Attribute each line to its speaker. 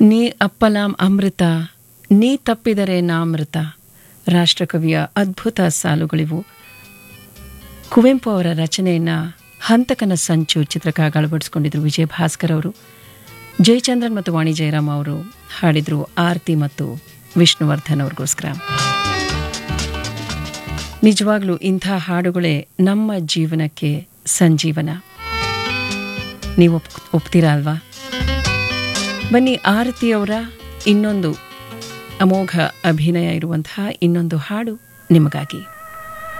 Speaker 1: ನೀ ಅಪ್ಪಲಾಂ ಅಮೃತ ನೀ ತಪ್ಪಿದರೆ ನಾಮೃತ ರಾಷ್ಟ್ರಕವಿಯ ಅದ್ಭುತ ಸಾಲುಗಳಿವು ಕುವೆಂಪು ಅವರ ರಚನೆಯನ್ನು ಹಂತಕನ ಸಂಚು ಚಿತ್ರಕ್ಕಾಗಿ ಅಳವಡಿಸ್ಕೊಂಡಿದ್ರು ವಿಜಯ ಭಾಸ್ಕರ್ ಅವರು ಜಯಚಂದ್ರನ್ ಮತ್ತು ವಾಣಿ ಜಯರಾಮ್ ಅವರು ಹಾಡಿದ್ರು ಆರತಿ ಮತ್ತು ವಿಷ್ಣುವರ್ಧನ್ ಅವ್ರಿಗೋಸ್ಕರ ನಿಜವಾಗ್ಲೂ ಇಂಥ ಹಾಡುಗಳೇ ನಮ್ಮ ಜೀವನಕ್ಕೆ ಸಂಜೀವನ ನೀವು ಒಪ್ ಒಪ್ತೀರಾ ಅಲ್ವಾ ಬನ್ನಿ ಆರತಿಯವರ ಇನ್ನೊಂದು ಅಮೋಘ ಅಭಿನಯ ಇರುವಂತಹ ಇನ್ನೊಂದು ಹಾಡು ನಿಮಗಾಗಿ